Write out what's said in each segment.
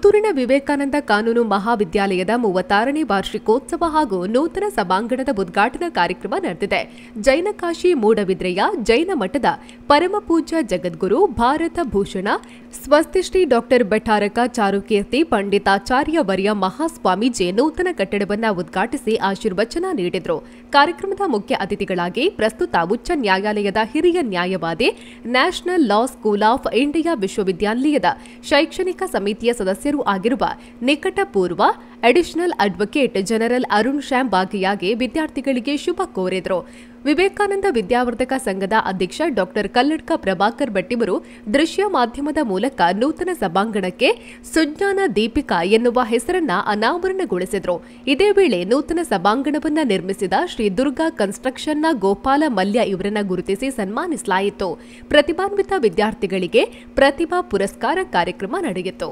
ಪುತ್ತೂರಿನ ವಿವೇಕಾನಂದ ಕಾನೂನು ಮಹಾವಿದ್ಯಾಲಯದ ಮೂವತ್ತಾರನೇ ವಾರ್ಷಿಕೋತ್ಸವ ಹಾಗೂ ನೂತನ ಸಭಾಂಗಣದ ಉದ್ಘಾಟನಾ ಕಾರ್ಯಕ್ರಮ ನಡೆದಿದೆ ಜೈನಕಾಶಿ ಮೂಡಬಿದ್ರೆಯ ಜೈನ ಮಠದ ಪರಮಪೂಜ್ಯ ಜಗದ್ಗುರು ಭಾರತ ಭೂಷಣ ಸ್ವಸ್ತಿಶ್ರೀ ಡಾಕ್ಟರ್ ಭಟ್ಟಾರಕ ಚಾರುಕೀರ್ತಿ ಪಂಡಿತಾಚಾರ್ಯ ವರ್ಯ ಮಹಾಸ್ವಾಮೀಜಿ ನೂತನ ಕಟ್ಟಡವನ್ನು ಉದ್ಘಾಟಿಸಿ ಆಶೀರ್ವಚನ ನೀಡಿದರು ಕಾರ್ಯಕ್ರಮದ ಮುಖ್ಯ ಅತಿಥಿಗಳಾಗಿ ಪ್ರಸ್ತುತ ಉಚ್ಚ ನ್ಯಾಯಾಲಯದ ಹಿರಿಯ ನ್ಯಾಯವಾದಿ national law school of India ವಿಶ್ವವಿದ್ಯಾನಿಲಯದ ಶೈಕ್ಷಣಿಕ ಸಮಿತಿಯ ಸದಸ್ಯರೂ ಆಗಿರುವ ನಿಕಟಪೂರ್ವ additional advocate general Arun Shyam ಭಾಗಿಯಾಗಿ ವಿದ್ಯಾರ್ಥಿಗಳಿಗೆ ಶುಭ ಕೋರಿದರು ವಿವೇಕಾನಂದ ವಿದ್ಯಾವರ್ಧಕ ಸಂಘದ ಅಧ್ಯಕ್ಷ ಡಾಕ್ಟರ್ ಕಲ್ಲಡ್ಕ ಪ್ರಭಾಕರ್ ಭಟ್ಟಿವರು ದೃಶ್ಯ ಮಾಧ್ಯಮದ ಮೂಲಕ ನೂತನ ಸಭಾಂಗಣಕ್ಕೆ ಸುಜ್ಞಾನ ದೀಪಿಕಾ ಎನ್ನುವ ಹೆಸರನ್ನ ಅನಾವರಣಗೊಳಿಸಿದರು ಇದೇ ವೇಳೆ ನೂತನ ಸಭಾಂಗಣವನ್ನ ನಿರ್ಮಿಸಿದ ಶ್ರೀ ದುರ್ಗಾ ಕನ್ಸ್ಟ್ರಕ್ಷನ್ನ ಗೋಪಾಲ ಮಲ್ಯ ಇವರನ್ನ ಗುರುತಿಸಿ ಸನ್ಮಾನಿಸಲಾಯಿತು ಪ್ರತಿಭಾನ್ವಿತ ವಿದ್ಯಾರ್ಥಿಗಳಿಗೆ ಪ್ರತಿಭಾ ಪುರಸ್ಕಾರ ಕಾರ್ಯಕ್ರಮ ನಡೆಯಿತು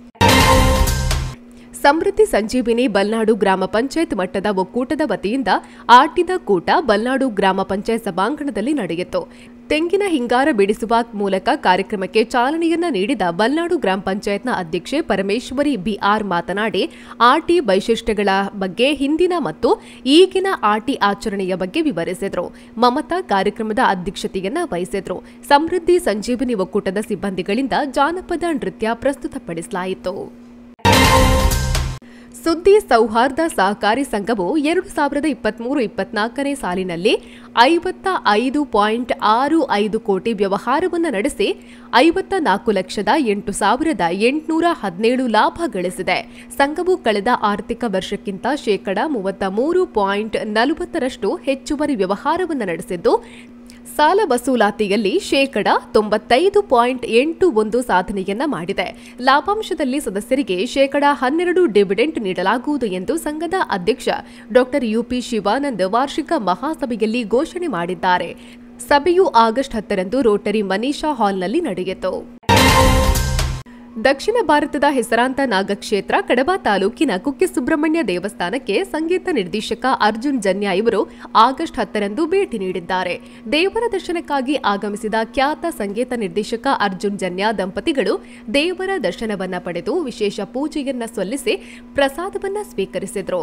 ಸಮೃದ್ಧಿ ಸಂಜೀವಿನಿ ಬಲ್ನಾಡು ಗ್ರಾಮ ಪಂಚಾಯತ್ ಮಟ್ಟದ ಒಕ್ಕೂಟದ ವತಿಯಿಂದ ಆಟಿದ ಕೂಟ ಬಲ್ನಾಡು ಗ್ರಾಮ ಪಂಚಾಯತ್ ಸಭಾಂಗಣದಲ್ಲಿ ನಡೆಯಿತು ತೆಂಗಿನ ಹಿಂಗಾರ ಬಿಡಿಸುವ ಮೂಲಕ ಕಾರ್ಯಕ್ರಮಕ್ಕೆ ಚಾಲನೆಯನ್ನ ನೀಡಿದ ಬಲ್ನಾಡು ಗ್ರಾಮ ಪಂಚಾಯತ್ನ ಅಧ್ಯಕ್ಷೆ ಪರಮೇಶ್ವರಿ ಬಿಆರ್ ಮಾತನಾಡಿ ಆಟಿ ವೈಶಿಷ್ಟ್ಯಗಳ ಬಗ್ಗೆ ಹಿಂದಿನ ಮತ್ತು ಈಗಿನ ಆಟಿ ಆಚರಣೆಯ ಬಗ್ಗೆ ವಿವರಿಸಿದರು ಮಮತಾ ಕಾರ್ಯಕ್ರಮದ ಅಧ್ಯಕ್ಷತೆಯನ್ನ ವಹಿಸಿದ್ರು ಸಮೃದ್ಧಿ ಸಂಜೀವಿನಿ ಒಕ್ಕೂಟದ ಸಿಬ್ಬಂದಿಗಳಿಂದ ಜಾನಪದ ನೃತ್ಯ ಪ್ರಸ್ತುತಪಡಿಸಲಾಯಿತು ಸುದ್ದಿ ಸೌಹಾರ್ದ ಸಹಕಾರಿ ಸಂಘವು ಎರಡು ಸಾವಿರದ ಇಪ್ಪತ್ಮೂರು ಇಪ್ಪತ್ನಾಲ್ಕನೇ ಸಾಲಿನಲ್ಲಿ ಐವತ್ತ ಐದು ಪಾಯಿಂಟ್ ಆರು ಐದು ಕೋಟಿ ವ್ಯವಹಾರವನ್ನು ನಡೆಸಿ ಐವತ್ತ ನಾಲ್ಕು ಲಕ್ಷದ ಎಂಟು ಸಾವಿರದ ಎಂಟುನೂರ ಹದಿನೇಳು ಲಾಭ ಗಳಿಸಿದೆ ಸಂಘವು ಕಳೆದ ಆರ್ಥಿಕ ವರ್ಷಕ್ಕಿಂತ ಶೇಕಡ ಮೂವತ್ತ ಮೂರು ಪಾಯಿಂಟ್ ನಲವತ್ತರಷ್ಟು ಹೆಚ್ಚುವರಿ ವ್ಯವಹಾರವನ್ನು ನಡೆಸಿದ್ದು ಸಾಲ ವಸೂಲಾತಿಯಲ್ಲಿ ಶೇಕಡ ತೊಂಬತ್ತೈದು ಪಾಯಿಂಟ್ ಎಂಟು ಒಂದು ಸಾಧನೆಯನ್ನ ಮಾಡಿದೆ ಲಾಭಾಂಶದಲ್ಲಿ ಸದಸ್ಯರಿಗೆ ಶೇಕಡ ಹನ್ನೆರಡು ಡಿವಿಡೆಂಟ್ ನೀಡಲಾಗುವುದು ಎಂದು ಸಂಘದ ಅಧ್ಯಕ್ಷ ಡಾಕ್ಟರ್ ಯುಪಿ ಶಿವಾನಂದ್ ವಾರ್ಷಿಕ ಮಹಾಸಭೆಯಲ್ಲಿ ಘೋಷಣೆ ಮಾಡಿದ್ದಾರೆ ಸಭೆಯು ಆಗಸ್ಟ್ ಹತ್ತರಂದು ರೋಟರಿ ಮನೀಷಾ ಹಾಲ್ನಲ್ಲಿ ನಡೆಯಿತು ದಕ್ಷಿಣ ಭಾರತದ ಹೆಸರಾಂತ ನಾಗಕ್ಷೇತ್ರ ಕಡಬ ತಾಲೂಕಿನ ಕುಕ್ಕೆ ಸುಬ್ರಹ್ಮಣ್ಯ ದೇವಸ್ಥಾನಕ್ಕೆ ಸಂಗೀತ ನಿರ್ದೇಶಕ ಅರ್ಜುನ್ ಜನ್ಯ ಇವರು ಆಗಸ್ಟ್ ಹತ್ತರಂದು ಭೇಟಿ ನೀಡಿದ್ದಾರೆ ದೇವರ ದರ್ಶನಕ್ಕಾಗಿ ಆಗಮಿಸಿದ ಖ್ಯಾತ ಸಂಗೀತ ನಿರ್ದೇಶಕ ಅರ್ಜುನ್ ಜನ್ಯ ದಂಪತಿಗಳು ದೇವರ ದರ್ಶನವನ್ನ ಪಡೆದು ವಿಶೇಷ ಪೂಜೆಯನ್ನ ಸಲ್ಲಿಸಿ ಪ್ರಸಾದವನ್ನ ಸ್ವೀಕರಿಸಿದರು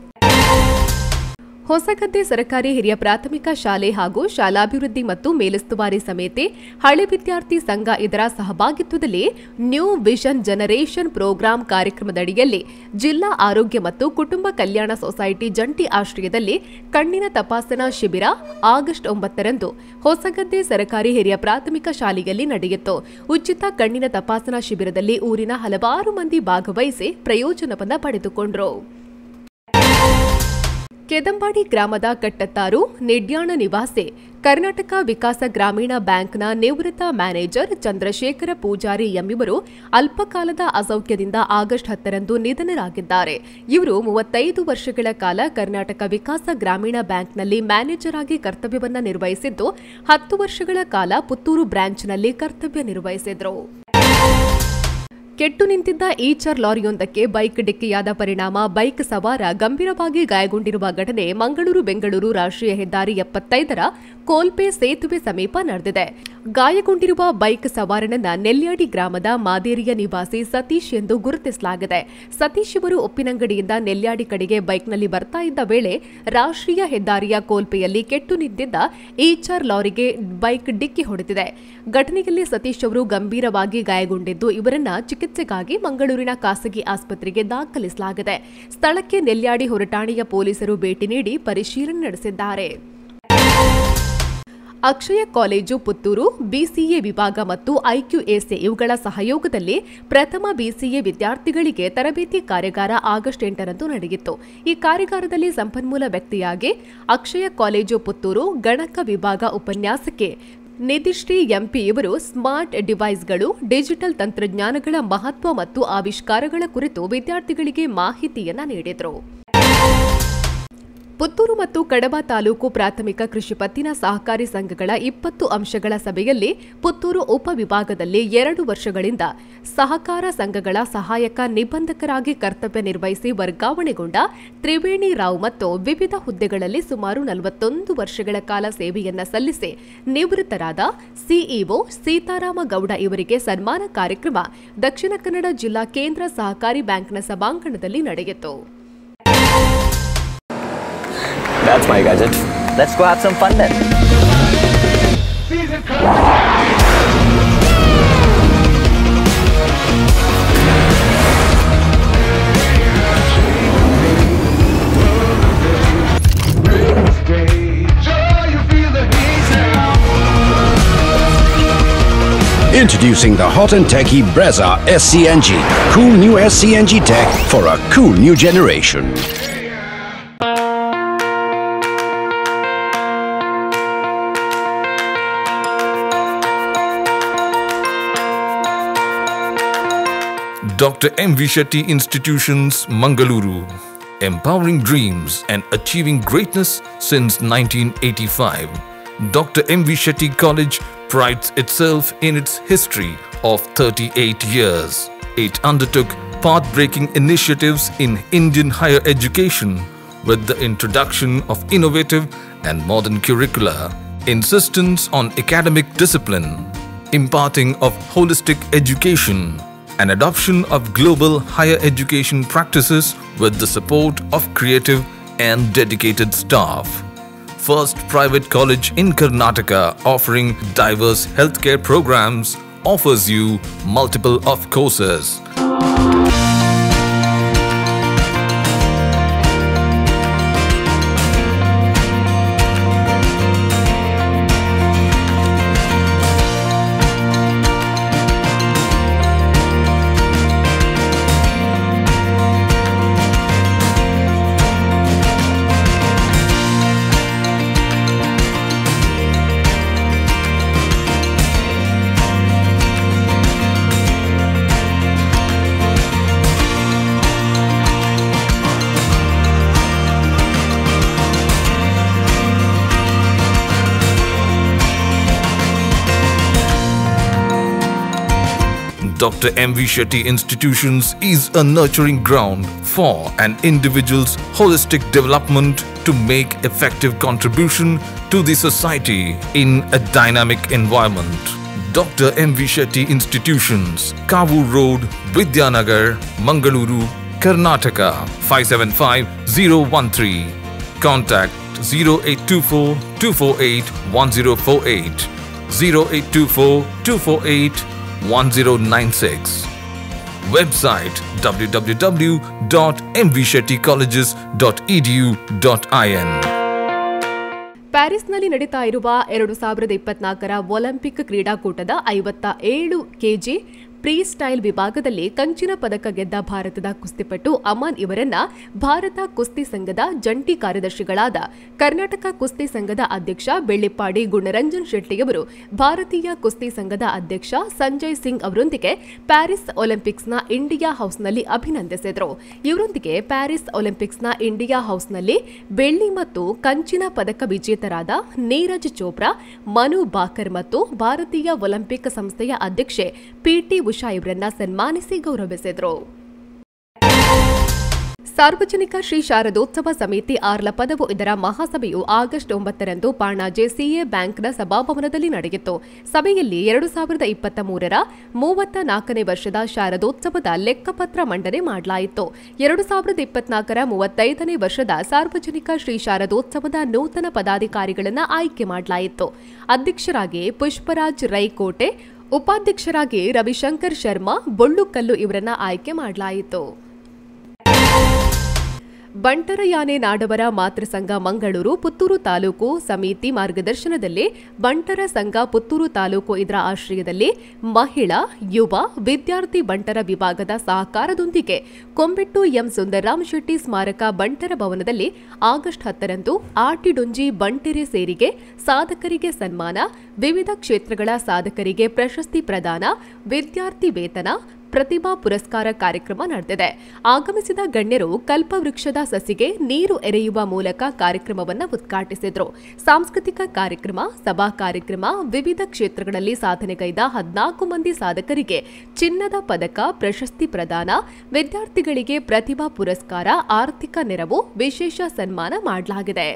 ಹೊಸಗದ್ದೆ ಸರ್ಕಾರಿ ಹಿರಿಯ ಪ್ರಾಥಮಿಕ ಶಾಲೆ ಹಾಗೂ ಶಾಲಾಭಿವೃದ್ಧಿ ಮತ್ತು ಮೇಲುಸ್ತುವಾರಿ ಸಮಿತಿ ಹಳೆ ವಿದ್ಯಾರ್ಥಿ ಸಂಘ ಇದರ ಸಹಭಾಗಿತ್ವದಲ್ಲಿ ನ್ಯೂ ವಿಷನ್ ಜನರೇಷನ್ ಪ್ರೋಗ್ರಾಂ ಕಾರ್ಯಕ್ರಮದಡಿಯಲ್ಲಿ ಜಿಲ್ಲಾ ಆರೋಗ್ಯ ಮತ್ತು ಕುಟುಂಬ ಕಲ್ಯಾಣ ಸೊಸೈಟಿ ಜಂಟಿ ಆಶ್ರಯದಲ್ಲಿ ಕಣ್ಣಿನ ತಪಾಸಣಾ ಶಿಬಿರ ಆಗಸ್ಟ್ ಒಂಬತ್ತರಂದು ಹೊಸಗದ್ದೆ ಸರ್ಕಾರಿ ಹಿರಿಯ ಪ್ರಾಥಮಿಕ ಶಾಲೆಯಲ್ಲಿ ನಡೆಯಿತು ಉಚಿತ ಕಣ್ಣಿನ ತಪಾಸಣಾ ಶಿಬಿರದಲ್ಲಿ ಊರಿನ ಹಲವಾರು ಮಂದಿ ಭಾಗವಹಿಸಿ ಪ್ರಯೋಜನವನ್ನ ಪಡೆದುಕೊಂಡರು ಕೆದಂಬಾಡಿ ಗ್ರಾಮದ ಕಟ್ಟತ್ತಾರು ನೆಡ್ಯಾಣ ನಿವಾಸಿ ಕರ್ನಾಟಕ ವಿಕಾಸ ಗ್ರಾಮೀಣ ಬ್ಯಾಂಕ್ನ ನಿವೃತ್ತ ಮ್ಯಾನೇಜರ್ ಚಂದ್ರಶೇಖರ ಪೂಜಾರಿ ಎಂಬಿವರು ಅಲ್ಪಕಾಲದ ಅಸೌಖ್ಯದಿಂದ ಆಗಸ್ಟ್ ಹತ್ತರಂದು ನಿಧನರಾಗಿದ್ದಾರೆ ಇವರು ಮೂವತ್ತೈದು ವರ್ಷಗಳ ಕಾಲ ಕರ್ನಾಟಕ ವಿಕಾಸ ಗ್ರಾಮೀಣ ಬ್ಯಾಂಕ್ನಲ್ಲಿ ಮ್ಯಾನೇಜರ್ ಆಗಿ ಕರ್ತವ್ಯವನ್ನ ನಿರ್ವಹಿಸಿದ್ದು ಹತ್ತು ವರ್ಷಗಳ ಕಾಲ ಪುತ್ತೂರು ಬ್ರಾಂಚ್ನಲ್ಲಿ ಕರ್ತವ್ಯ ನಿರ್ವಹಿಸಿದ್ರು ಕೆಟ್ಟು ನಿಂತಿದ್ದ ಈಚರ್ ಲಾರಿಯೊಂದಕ್ಕೆ ಬೈಕ್ ಡಿಕ್ಕಿಯಾದ ಪರಿಣಾಮ ಬೈಕ್ ಸವಾರ ಗಂಭೀರವಾಗಿ ಗಾಯಗೊಂಡಿರುವ ಘಟನೆ ಮಂಗಳೂರು ಬೆಂಗಳೂರು ರಾಷ್ಟ್ರೀಯ ಹೆದ್ದಾರಿ ಎಪ್ಪತ್ತೈದರ ಕೋಲ್ಪೆ ಸೇತುವೆ ಸಮೀಪ ನಡೆದಿದೆ ಗಾಯಗೊಂಡಿರುವ ಬೈಕ್ ಸವಾರನನ್ನ ನೆಲ್ಯಾಡಿ ಗ್ರಾಮದ ಮಾದೇರಿಯ ನಿವಾಸಿ ಸತೀಶ್ ಎಂದು ಗುರುತಿಸಲಾಗಿದೆ ಸತೀಶ್ ಇವರು ಉಪ್ಪಿನಂಗಡಿಯಿಂದ ನೆಲ್ಯಾಡಿ ಕಡೆಗೆ ಬೈಕ್ನಲ್ಲಿ ಬರ್ತಾ ಇದ್ದ ವೇಳೆ ರಾಷ್ಟ್ರೀಯ ಹೆದ್ದಾರಿಯ ಕೋಲ್ಪೆಯಲ್ಲಿ ಕೆಟ್ಟು ನಿಂತಿದ್ದ ಈಚರ್ ಲಾರಿಗೆ ಬೈಕ್ ಡಿಕ್ಕಿ ಹೊಡೆದಿದೆ ಘಟನೆಯಲ್ಲಿ ಸತೀಶ್ ಅವರು ಗಂಭೀರವಾಗಿ ಗಾಯಗೊಂಡಿದ್ದು ಇವರನ್ನ ಚಿಕಿತ್ಸೆಗಾಗಿ ಮಂಗಳೂರಿನ ಖಾಸಗಿ ಆಸ್ಪತ್ರೆಗೆ ದಾಖಲಿಸಲಾಗಿದೆ ಸ್ಥಳಕ್ಕೆ ನೆಲ್ಯಾಡಿ ಹೊರಟಾಣೆಯ ಪೊಲೀಸರು ಭೇಟಿ ನೀಡಿ ಪರಿಶೀಲನೆ ನಡೆಸಿದ್ದಾರೆ ಅಕ್ಷಯ ಕಾಲೇಜು ಪುತ್ತೂರು ಬಿಸಿಎ ವಿಭಾಗ ಮತ್ತು ಐಕ್ಯುಎಸ್ಎ ಇವುಗಳ ಸಹಯೋಗದಲ್ಲಿ ಪ್ರಥಮ ಬಿಸಿಎ ವಿದ್ಯಾರ್ಥಿಗಳಿಗೆ ತರಬೇತಿ ಕಾರ್ಯಾಗಾರ ಆಗಸ್ಟ್ ಎಂಟರಂದು ನಡೆಯಿತು ಈ ಕಾರ್ಯಾಗಾರದಲ್ಲಿ ಸಂಪನ್ಮೂಲ ವ್ಯಕ್ತಿಯಾಗಿ ಅಕ್ಷಯ ಕಾಲೇಜು ಪುತ್ತೂರು ಗಣಕ ವಿಭಾಗ ಉಪನ್ಯಾಸಕ್ಕೆ ನಿಧಿಶ್ರೀ ಎಂಪಿ ಇವರು ಸ್ಮಾರ್ಟ್ ಡಿವೈಸ್ಗಳು ಡಿಜಿಟಲ್ ತಂತ್ರಜ್ಞಾನಗಳ ಮಹತ್ವ ಮತ್ತು ಆವಿಷ್ಕಾರಗಳ ಕುರಿತು ವಿದ್ಯಾರ್ಥಿಗಳಿಗೆ ಮಾಹಿತಿಯನ್ನ ನೀಡಿದರು ಪುತ್ತೂರು ಮತ್ತು ಕಡಬ ತಾಲೂಕು ಪ್ರಾಥಮಿಕ ಕೃಷಿ ಪತ್ತಿನ ಸಹಕಾರಿ ಸಂಘಗಳ ಇಪ್ಪತ್ತು ಅಂಶಗಳ ಸಭೆಯಲ್ಲಿ ಪುತ್ತೂರು ಉಪವಿಭಾಗದಲ್ಲಿ ಎರಡು ವರ್ಷಗಳಿಂದ ಸಹಕಾರ ಸಂಘಗಳ ಸಹಾಯಕ ನಿಬಂಧಕರಾಗಿ ಕರ್ತವ್ಯ ನಿರ್ವಹಿಸಿ ವರ್ಗಾವಣೆಗೊಂಡ ತ್ರಿವೇಣಿ ರಾವ್ ಮತ್ತು ವಿವಿಧ ಹುದ್ದೆಗಳಲ್ಲಿ ಸುಮಾರು ನಲವತ್ತೊಂದು ವರ್ಷಗಳ ಕಾಲ ಸೇವೆಯನ್ನ ಸಲ್ಲಿಸಿ ನಿವೃತ್ತರಾದ ಸಿಇಒ ಸೀತಾರಾಮ ಗೌಡ ಇವರಿಗೆ ಸನ್ಮಾನ ಕಾರ್ಯಕ್ರಮ ದಕ್ಷಿಣ ಕನ್ನಡ ಜಿಲ್ಲಾ ಕೇಂದ್ರ ಸಹಕಾರಿ ಬ್ಯಾಂಕ್ನ ಸಭಾಂಗಣದಲ್ಲಿ ನಡೆಯಿತು That's my gadget. Let's go have some fun then. Introducing the hot and techy Brezza SCNG. Cool new SCNG tech for a cool new generation. Dr. M. V. Shetty Institutions, Mangaluru. Empowering dreams and achieving greatness since 1985. Dr. M. V. Shetty College prides itself in its history of 38 years. It undertook path-breaking initiatives in Indian higher education with the introduction of innovative and modern curricula, insistence on academic discipline, imparting of holistic education, and adoption of global higher education practices with the support of creative and dedicated staff. First private college in Karnataka offering diverse healthcare programs offers you multiple of courses. Dr. M. V. Shetty Institutions is a nurturing ground for an individual's holistic development to make effective contribution to the society in a dynamic environment. Dr. M. V. Shetty Institutions, Kavu Road, Vidyanagar, Mangaluru, Karnataka 575013. Contact 0824 248 1048 0824 248 1096. Website www.mvshettycolleges.edu.in. ಪ್ಯಾರಿಸ್ನಲ್ಲಿ ನಡೀತಾ ಇರುವ ಎರಡು ಸಾವಿರದ ಇಪ್ಪತ್ನಾಲ್ಕರ Olympic ಕ್ರೀಡಾಕೂಟದ ಐವತ್ತ ಏಳು KG pre style ವಿಭಾಗದಲ್ಲಿ ಕಂಚಿನ ಪದಕ ಗೆದ್ದ ಭಾರತದ ಕುಸ್ತಿಪಟು ಅಮನ್ ಇವರನ್ನ ಭಾರತ ಕುಸ್ತಿ ಸಂಘದ ಜಂಟಿ ಕಾರ್ಯದರ್ಶಿಗಳಾದ ಕರ್ನಾಟಕ ಕುಸ್ತಿ ಸಂಘದ ಅಧ್ಯಕ್ಷ ಬೆಳ್ಳಿಪ್ಪಾಡಿ ಗುಣರಂಜನ್ ಶೆಟ್ಟಿಯವರು ಭಾರತೀಯ ಕುಸ್ತಿ ಸಂಘದ ಅಧ್ಯಕ್ಷ ಸಂಜಯ್ ಸಿಂಗ್ ಅವರೊಂದಿಗೆ ಪ್ಯಾರಿಸ್ ಒಲಿಂಪಿಕ್ಸ್ನ ಇಂಡಿಯಾ ಹೌಸ್ನಲ್ಲಿ ಅಭಿನಂದಿಸಿದರು ಇವರೊಂದಿಗೆ ಪ್ಯಾರಿಸ್ ಒಲಿಂಪಿಕ್ಸ್ನ ಇಂಡಿಯಾ ಹೌಸ್ನಲ್ಲಿ ಬೆಳ್ಳಿ ಮತ್ತು ಕಂಚಿನ ಪದಕ ವಿಜೇತರಾದ ನೀರಜ್ ಚೋಪ್ರಾ ಮನು ಬಾಕರ್ ಮತ್ತು ಭಾರತೀಯ ಒಲಿಂಪಿಕ್ ಸಂಸ್ಥೆಯ ಅಧ್ಯಕ್ಷೆ ಪಿಟಿ ಉಷಾ ಇವರನ್ನ ಸನ್ಮಾನಿಸಿ ಗೌರವಿಸಿದರು ಸಾರ್ವಜನಿಕ ಶ್ರೀ ಶಾರದೋತ್ಸವ ಸಮಿತಿ ಆರ್ಲ ಪದವು ಇದರ ಮಹಾಸಭೆಯು ಆಗಸ್ಟ್ ಒಂಬತ್ತರಂದು ಪಾಣಾಜೆ ಸಿಎ ಬ್ಯಾಂಕ್ನ ಸಭಾಭವನದಲ್ಲಿ ನಡೆಯಿತು ಸಭೆಯಲ್ಲಿ ಎರಡು ಸಾವಿರದ ಇಪ್ಪತ್ತ ಮೂರರ ಮೂವತ್ತ ನಾಲ್ಕನೇ ವರ್ಷದ ಶಾರದೋತ್ಸವದ ಲೆಕ್ಕಪತ್ರ ಮಂಡನೆ ಮಾಡಲಾಯಿತು ಎರಡು ಸಾವಿರದ ಇಪ್ಪತ್ನಾಲ್ಕರ ಮೂವತ್ತೈದನೇ ವರ್ಷದ ಸಾರ್ವಜನಿಕ ಶ್ರೀ ಶಾರದೋತ್ಸವದ ನೂತನ ಪದಾಧಿಕಾರಿಗಳನ್ನು ಆಯ್ಕೆ ಮಾಡಲಾಯಿತು ಅಧ್ಯಕ್ಷರಾಗಿ ಪುಷ್ಪರಾಜ್ ರೈಕೋಟೆ ಉಪಾಧ್ಯಕ್ಷರಾಗಿ ರವಿಶಂಕರ್ ಶರ್ಮಾ ಬೊಳ್ಳುಕಲ್ಲು ಇವರನ್ನ ಆಯ್ಕೆ ಮಾಡಲಾಯಿತು ಬಂಟರಯಾನೆ ನಾಡವರ ಮಾತೃ ಸಂಘ ಮಂಗಳೂರು ಪುತ್ತೂರು ತಾಲೂಕು ಸಮಿತಿ ಮಾರ್ಗದರ್ಶನದಲ್ಲಿ ಬಂಟರ ಸಂಘ ಪುತ್ತೂರು ತಾಲೂಕು ಇದರ ಆಶ್ರಯದಲ್ಲಿ ಮಹಿಳಾ ಯುವ ವಿದ್ಯಾರ್ಥಿ ಬಂಟರ ವಿಭಾಗದ ಸಹಕಾರದೊಂದಿಗೆ ಕೊಂಬೆಟ್ಟು ಎಂ ಸುಂದರರಾಮ್ ಶೆಟ್ಟಿ ಸ್ಮಾರಕ ಬಂಟರ ಭವನದಲ್ಲಿ ಆಗಸ್ಟ್ ಹತ್ತರಂದು ಆಟಿಡೊಂಜಿ ಬಂಟೆರೆ ಸೇರಿಗೆ ಸಾಧಕರಿಗೆ ಸನ್ಮಾನ ವಿವಿಧ ಕ್ಷೇತ್ರಗಳ ಸಾಧಕರಿಗೆ ಪ್ರಶಸ್ತಿ ಪ್ರದಾನ ವಿದ್ಯಾರ್ಥಿ ವೇತನ ಪ್ರತಿಭಾ ಪುರಸ್ಕಾರ ಕಾರ್ಯಕ್ರಮ ನಡೆದಿದೆ ಆಗಮಿಸಿದ ಗಣ್ಯರು ಕಲ್ಪವೃಕ್ಷದ ಸಸಿಗೆ ನೀರು ಎರೆಯುವ ಮೂಲಕ ಕಾರ್ಯಕ್ರಮವನ್ನು ಉದ್ಘಾಟಿಸಿದರು ಸಾಂಸ್ಕೃತಿಕ ಕಾರ್ಯಕ್ರಮ ಸಭಾ ಕಾರ್ಯಕ್ರಮ ವಿವಿಧ ಕ್ಷೇತ್ರಗಳಲ್ಲಿ ಸಾಧನೆಗೈದ ಹದಿನಾಲ್ಕು ಮಂದಿ ಸಾಧಕರಿಗೆ ಚಿನ್ನದ ಪದಕ ಪ್ರಶಸ್ತಿ ಪ್ರದಾನ ವಿದ್ಯಾರ್ಥಿಗಳಿಗೆ ಪ್ರತಿಭಾ ಪುರಸ್ಕಾರ ಆರ್ಥಿಕ ನೆರವು ವಿಶೇಷ ಸನ್ಮಾನ ಮಾಡಲಾಗಿದೆ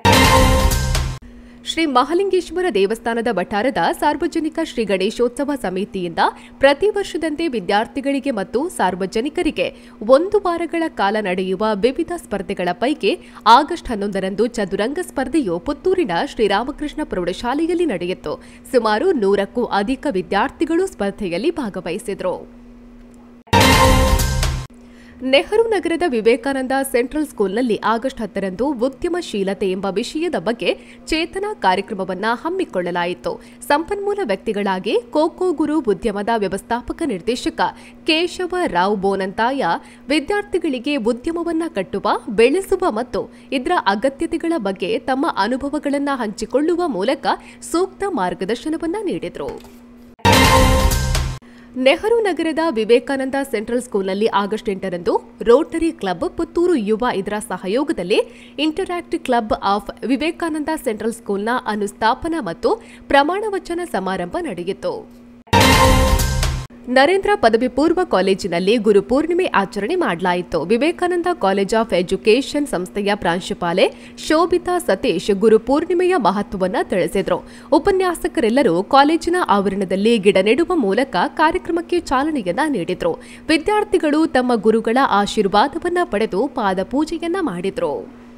ಶ್ರೀ ಮಹಾಲಿಂಗೇಶ್ವರ ದೇವಸ್ಥಾನದ ವಠಾರದ ಸಾರ್ವಜನಿಕ ಶ್ರೀ ಗಣೇಶೋತ್ಸವ ಸಮಿತಿಯಿಂದ ಪ್ರತಿ ವರ್ಷದಂತೆ ವಿದ್ಯಾರ್ಥಿಗಳಿಗೆ ಮತ್ತು ಸಾರ್ವಜನಿಕರಿಗೆ ಒಂದು ವಾರಗಳ ಕಾಲ ನಡೆಯುವ ವಿವಿಧ ಸ್ಪರ್ಧೆಗಳ ಪೈಕಿ ಆಗಸ್ಟ್ ಹನ್ನೊಂದರಂದು ಚದುರಂಗ ಸ್ಪರ್ಧೆಯು ಪುತ್ತೂರಿನ ಶ್ರೀರಾಮಕೃಷ್ಣ ಪ್ರೌಢಶಾಲೆಯಲ್ಲಿ ನಡೆಯಿತು ಸುಮಾರು ನೂರಕ್ಕೂ ಅಧಿಕ ವಿದ್ಯಾರ್ಥಿಗಳು ಸ್ಪರ್ಧೆಯಲ್ಲಿ ಭಾಗವಹಿಸಿದರು ನೆಹರು ನಗರದ ವಿವೇಕಾನಂದ ಸೆಂಟ್ರಲ್ ಸ್ಕೂಲ್ನಲ್ಲಿ ಆಗಸ್ಟ್ ಹತ್ತರಂದು ಉದ್ಯಮಶೀಲತೆ ಎಂಬ ವಿಷಯದ ಬಗ್ಗೆ ಚೇತನ ಕಾರ್ಯಕ್ರಮವನ್ನು ಹಮ್ಮಿಕೊಳ್ಳಲಾಯಿತು ಸಂಪನ್ಮೂಲ ವ್ಯಕ್ತಿಗಳಾಗಿ ಕೋಕೋ ಗುರು ಉದ್ಯಮದ ವ್ಯವಸ್ಥಾಪಕ ನಿರ್ದೇಶಕ ಕೇಶವ ರಾವ್ ಬೋನಂತಾಯ ವಿದ್ಯಾರ್ಥಿಗಳಿಗೆ ಉದ್ಯಮವನ್ನ ಕಟ್ಟುವ ಬೆಳೆಸುವ ಮತ್ತು ಇದರ ಅಗತ್ಯತೆಗಳ ಬಗ್ಗೆ ತಮ್ಮ ಅನುಭವಗಳನ್ನು ಹಂಚಿಕೊಳ್ಳುವ ಮೂಲಕ ಸೂಕ್ತ ಮಾರ್ಗದರ್ಶನವನ್ನ ನೀಡಿದರು ನೆಹರು ನಗರದ ವಿವೇಕಾನಂದ ಸೆಂಟ್ರಲ್ ಸ್ಕೂಲ್ನಲ್ಲಿ ಆಗಸ್ಟ್ ಎಂಟರಂದು ರೋಟರಿ ಕ್ಲಬ್ ಪುತ್ತೂರು ಯುವ ಇದರ ಸಹಯೋಗದಲ್ಲಿ interact club of Vivekananda central ಸ್ಕೂಲ್ನ ಅನುಸ್ಥಾಪನಾ ಮತ್ತು ಪ್ರಮಾಣ ವಚನ ಸಮಾರಂಭ ನಡೆಯಿತು ನರೇಂದ್ರ ಪದವಿ ಪೂರ್ವ ಕಾಲೇಜಿನಲ್ಲಿ ಗುರುಪೂರ್ಣಿಮೆ ಆಚರಣೆ ಮಾಡಲಾಯಿತು ವಿವೇಕಾನಂದ ಕಾಲೇಜ್ ಆಫ್ ಎಜುಕೇಷನ್ ಸಂಸ್ಥೆಯ ಪ್ರಾಂಶುಪಾಲೆ ಶೋಭಿತಾ ಸತೀಶ್ ಗುರುಪೂರ್ಣಿಮೆಯ ಮಹತ್ವವನ್ನು ತಿಳಿಸಿದರು ಉಪನ್ಯಾಸಕರೆಲ್ಲರೂ ಕಾಲೇಜಿನ ಆವರಣದಲ್ಲಿ ಗಿಡ ನೆಡುವ ಮೂಲಕ ಕಾರ್ಯಕ್ರಮಕ್ಕೆ ಚಾಲನೆಯನ್ನ ನೀಡಿದರು ವಿದ್ಯಾರ್ಥಿಗಳು ತಮ್ಮ ಗುರುಗಳ ಆಶೀರ್ವಾದವನ್ನ ಪಡೆದು ಪಾದಪೂಜೆಯನ್ನ ಮಾಡಿದರು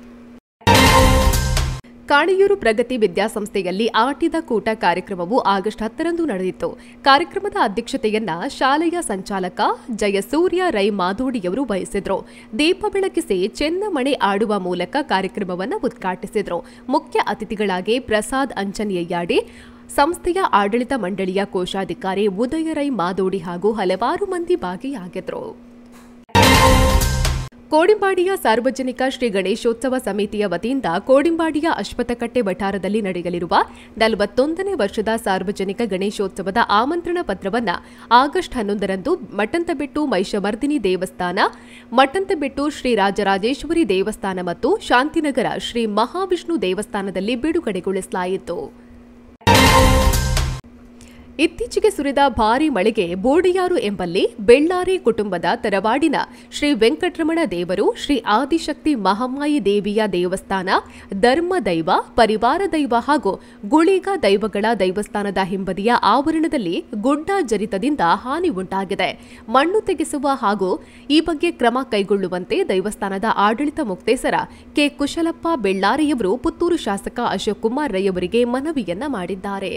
ಕಾಣಿಯೂರು ಪ್ರಗತಿ ವಿದ್ಯಾಸಂಸ್ಥೆಯಲ್ಲಿ ಆಟಿದ ಕೂಟ ಕಾರ್ಯಕ್ರಮವು ಆಗಸ್ಟ್ ಹತ್ತರಂದು ನಡೆದಿತ್ತು ಕಾರ್ಯಕ್ರಮದ ಅಧ್ಯಕ್ಷತೆಯನ್ನ ಶಾಲೆಯ ಸಂಚಾಲಕ ಜಯಸೂರ್ಯ ರೈ ಮಾದೋಡಿಯವರು ವಹಿಸಿದ್ರು ದೀಪ ಬೆಳಗಿಸಿ ಚೆನ್ನಮಣೆ ಆಡುವ ಮೂಲಕ ಕಾರ್ಯಕ್ರಮವನ್ನು ಉದ್ಘಾಟಿಸಿದ್ರು ಮುಖ್ಯ ಅತಿಥಿಗಳಾಗಿ ಪ್ರಸಾದ್ ಅಂಚನ್ಯಯ್ಯಾಡಿ ಸಂಸ್ಥೆಯ ಆಡಳಿತ ಮಂಡಳಿಯ ಕೋಶಾಧಿಕಾರಿ ಉದಯ ರೈ ಮಾದೋಡಿ ಹಾಗೂ ಹಲವಾರು ಮಂದಿ ಭಾಗಿಯಾಗಿದ್ರು ಕೋಡಿಂಬಾಡಿಯ ಸಾರ್ವಜನಿಕ ಶ್ರೀ ಗಣೇಶೋತ್ಸವ ಸಮಿತಿಯ ವತಿಯಿಂದ ಕೋಡಿಂಬಾಡಿಯ ಅಶ್ವತ್ಥಕಟ್ಟೆ ವಠಾರದಲ್ಲಿ ನಡೆಯಲಿರುವ ನಲವತ್ತೊಂದನೇ ವರ್ಷದ ಸಾರ್ವಜನಿಕ ಗಣೇಶೋತ್ಸವದ ಆಮಂತ್ರಣ ಪತ್ರವನ್ನು ಆಗಸ್ಟ್ ಹನ್ನೊಂದರಂದು ಮಠಂತಬೆಟ್ಟು ಮೈಷಮರ್ದಿನಿ ದೇವಸ್ಥಾನ ಮಠಂತಬೆಟ್ಟು ಶ್ರೀ ರಾಜರಾಜೇಶ್ವರಿ ದೇವಸ್ಥಾನ ಮತ್ತು ಶಾಂತಿನಗರ ಶ್ರೀ ಮಹಾವಿಷ್ಣು ದೇವಸ್ಥಾನದಲ್ಲಿ ಬಿಡುಗಡೆಗೊಳಿಸಲಾಯಿತು ಇತ್ತೀಚೆಗೆ ಸುರಿದ ಭಾರೀ ಮಳೆಗೆ ಬೋಡಿಯಾರು ಎಂಬಲ್ಲಿ ಬೆಳ್ಳಾರಿ ಕುಟುಂಬದ ತರವಾಡಿನ ಶ್ರೀ ವೆಂಕಟರಮಣ ದೇವರು ಶ್ರೀ ಆದಿಶಕ್ತಿ ಮಹಾಮಾಯಿ ದೇವಿಯ ದೇವಸ್ಥಾನ ಧರ್ಮ ದೈವ ಪರಿವಾರ ದೈವ ಹಾಗೂ ಗುಳಿಗ ದೈವಗಳ ದೇವಸ್ಥಾನದ ಹಿಂಬದಿಯ ಆವರಣದಲ್ಲಿ ಗುಡ್ಡ ಜರಿತದಿಂದ ಹಾನಿ ಉಂಟಾಗಿದೆ ಮಣ್ಣು ತೆಗೆಸುವ ಹಾಗೂ ಈ ಬಗ್ಗೆ ಕ್ರಮ ಕೈಗೊಳ್ಳುವಂತೆ ದೇವಸ್ಥಾನದ ಆಡಳಿತ ಮುಕ್ತೇಸರ ಕೆ ಕುಶಲಪ್ಪ ಬೆಳ್ಳಾರಿಯವರು ಪುತ್ತೂರು ಶಾಸಕ ಅಶೋಕ್ ಕುಮಾರ್ ರೈ ಅವರಿಗೆ ಮನವಿಯನ್ನ ಮಾಡಿದ್ದಾರೆ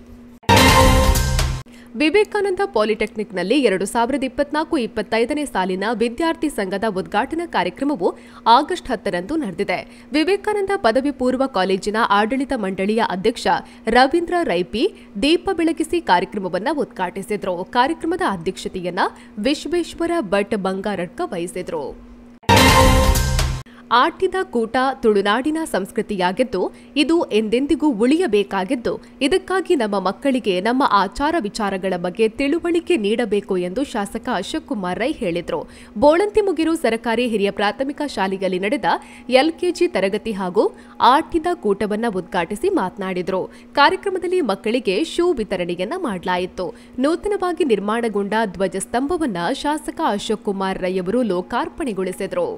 ವಿವೇಕಾನಂದ ಪಾಲಿಟೆಕ್ನಿಕ್ನಲ್ಲಿ ಎರಡು ಸಾವಿರದ ಇಪ್ಪತ್ನಾಲ್ಕು ಇಪ್ಪತ್ತೈದನೇ ಸಾಲಿನ ವಿದ್ಯಾರ್ಥಿ ಸಂಘದ ಉದ್ಘಾಟನಾ ಕಾರ್ಯಕ್ರಮವು ಆಗಸ್ಟ್ ಹತ್ತರಂದು ನಡೆದಿದೆ ವಿವೇಕಾನಂದ ಪದವಿ ಪೂರ್ವ ಕಾಲೇಜಿನ ಆಡಳಿತ ಮಂಡಳಿಯ ಅಧ್ಯಕ್ಷ ರವೀಂದ್ರ ರೈಪಿ ದೀಪ ಬೆಳಗಿಸಿ ಕಾರ್ಯಕ್ರಮವನ್ನು ಉದ್ಘಾಟಿಸಿದರು ಕಾರ್ಯಕ್ರಮದ ಅಧ್ಯಕ್ಷತೆಯನ್ನ ವಿಶ್ವೇಶ್ವರ ಭಟ್ ಬಂಗಾರಡ್ಕ ವಹಿಸಿದರು ಆಟಿದ ಕೂಟ ತುಳುನಾಡಿನ ಸಂಸ್ಕೃತಿಯಾಗಿದ್ದು ಇದು ಎಂದೆಂದಿಗೂ ಉಳಿಯಬೇಕಾಗಿದ್ದು ಇದಕ್ಕಾಗಿ ನಮ್ಮ ಮಕ್ಕಳಿಗೆ ನಮ್ಮ ಆಚಾರ ವಿಚಾರಗಳ ಬಗ್ಗೆ ತಿಳುವಳಿಕೆ ನೀಡಬೇಕು ಎಂದು ಶಾಸಕ ಅಶೋಕ್ ಕುಮಾರ್ ರೈ ಹೇಳಿದರು ಬೋಳಂತಿ ಮುಗಿರು ಸರ್ಕಾರಿ ಹಿರಿಯ ಪ್ರಾಥಮಿಕ ಶಾಲೆಯಲ್ಲಿ ನಡೆದ ಎಲ್ಕೆಜಿ ತರಗತಿ ಹಾಗೂ ಆಟಿದ ಕೂಟವನ್ನ ಉದ್ಘಾಟಿಸಿ ಮಾತನಾಡಿದರು ಕಾರ್ಯಕ್ರಮದಲ್ಲಿ ಮಕ್ಕಳಿಗೆ ಶೂ ವಿತರಣೆಯನ್ನ ಮಾಡಲಾಯಿತು ನೂತನವಾಗಿ ನಿರ್ಮಾಣಗೊಂಡ ಧ್ವಜಸ್ತಂಭವನ್ನ ಶಾಸಕ ಅಶೋಕ್ ಕುಮಾರ್ ರೈ ಅವರು ಲೋಕಾರ್ಪಣೆಗೊಳಿಸಿದರು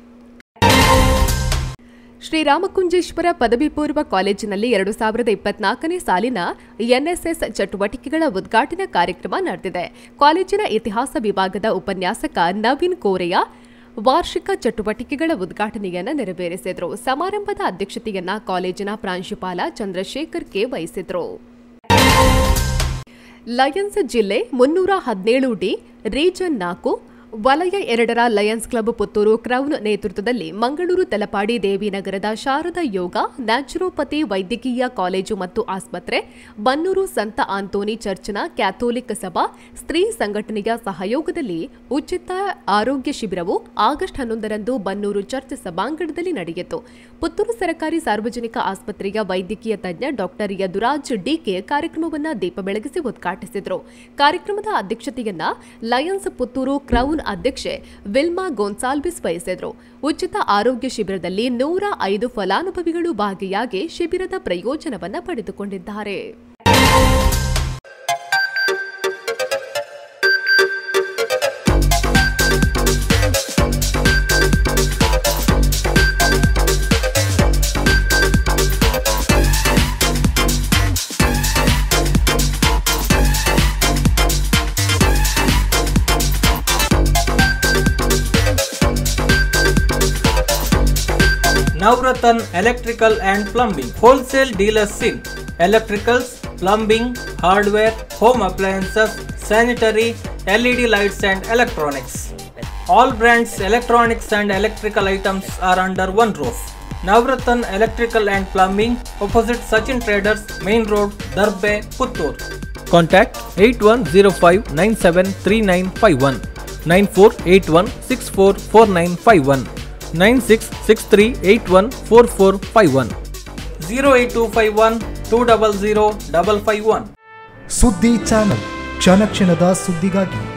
ಶ್ರೀರಾಮಕುಂಜೇಶ್ವರ ಪದವಿ ಪೂರ್ವ ಕಾಲೇಜಿನಲ್ಲಿ ಎರಡು ಸಾವಿರದ ಇಪ್ಪತ್ನಾಲ್ಕನೇ ಸಾಲಿನ ಎನ್ಎಸ್ಎಸ್ ಚಟುವಟಿಕೆಗಳ ಉದ್ಘಾಟನಾ ಕಾರ್ಯಕ್ರಮ ನಡೆದಿದೆ ಕಾಲೇಜಿನ ಇತಿಹಾಸ ವಿಭಾಗದ ಉಪನ್ಯಾಸಕ ನವೀನ್ ಕೋರೆಯ ವಾರ್ಷಿಕ ಚಟುವಟಿಕೆಗಳ ಉದ್ಘಾಟನೆಯನ್ನು ನೆರವೇರಿಸಿದರು ಸಮಾರಂಭದ ಅಧ್ಯಕ್ಷತೆಯನ್ನ ಕಾಲೇಜಿನ ಪ್ರಾಂಶುಪಾಲ ಚಂದ್ರಶೇಖರ್ ಕೆ ವಹಿಸಿದ್ರು ಲಯನ್ಸ್ ಜಿಲ್ಲೆ ಮುನ್ನೂರ ಹದಿನೇಳು ಡಿ ರೀಜನ್ ನಾಲ್ಕು ವಲಯ ಎರಡರ ಲಯನ್ಸ್ ಕ್ಲಬ್ ಪುತ್ತೂರು ಕ್ರೌನ್ ನೇತೃತ್ವದಲ್ಲಿ ಮಂಗಳೂರು ತಲಪಾಡಿ ದೇವಿನಗರದ ಶಾರದಾ ಯೋಗ ನ್ಯಾಚುರೋಪತಿ ವೈದ್ಯಕೀಯ ಕಾಲೇಜು ಮತ್ತು ಆಸ್ಪತ್ರೆ ಬನ್ನೂರು ಸಂತ ಆಂಟೋನಿ ಚರ್ಚ್ನ ಕ್ಯಾಥೋಲಿಕ್ ಸಭಾ ಸ್ತ್ರೀ ಸಂಘಟನೆಯ ಸಹಯೋಗದಲ್ಲಿ ಉಚಿತ ಆರೋಗ್ಯ ಶಿಬಿರವು ಆಗಸ್ಟ್ ಹನ್ನೊಂದರಂದು ಬನ್ನೂರು ಚರ್ಚ್ ಸಭಾಂಗಣದಲ್ಲಿ ನಡೆಯಿತು ಪುತ್ತೂರು ಸರ್ಕಾರಿ ಸಾರ್ವಜನಿಕ ಆಸ್ಪತ್ರೆಯ ವೈದ್ಯಕೀಯ ತಜ್ಞ ಡಾಕ್ಟರ್ ಯದುರಾಜ್ ಡಿಕೆ ಕಾರ್ಯಕ್ರಮವನ್ನು ದೀಪ ಬೆಳಗಿಸಿ ಉದ್ಘಾಟಿಸಿದರು ಕಾರ್ಯಕ್ರಮದ ಅಧ್ಯಕ್ಷತೆಯನ್ನ ಲಯನ್ಸ್ ಪುತ್ತೂರು ಕ್ರೌನ್ ಅಧ್ಯಕ್ಷೆ ವಿಲ್ಮಾ ಗೋನ್ಸಾಲ್ವಿಸ್ ವಹಿಸಿದ್ರು ಉಚಿತ ಆರೋಗ್ಯ ಶಿಬಿರದಲ್ಲಿ ನೂರ ಐದು ಫಲಾನುಭವಿಗಳು ಭಾಗಿಯಾಗಿ ಶಿಬಿರದ ಪ್ರಯೋಜನವನ್ನ ಪಡೆದುಕೊಂಡಿದ್ದಾರೆ Navratan Electrical and Plumbing Wholesale Dealers in Electricals, Plumbing, Hardware, Home Appliances, Sanitary, LED lights and Electronics. All brands electronics and electrical items are under one roof. Navratan Electrical and Plumbing opposite Sachin Traders Main Road Darbe Puttur. Contact 8105 973951 9481644951 9663814451 08251 200 551 ಸುದ್ದಿ channel ಕ್ಷಣ ಕ್ಷಣದ ಸುದ್ದಿಗಾಗಿ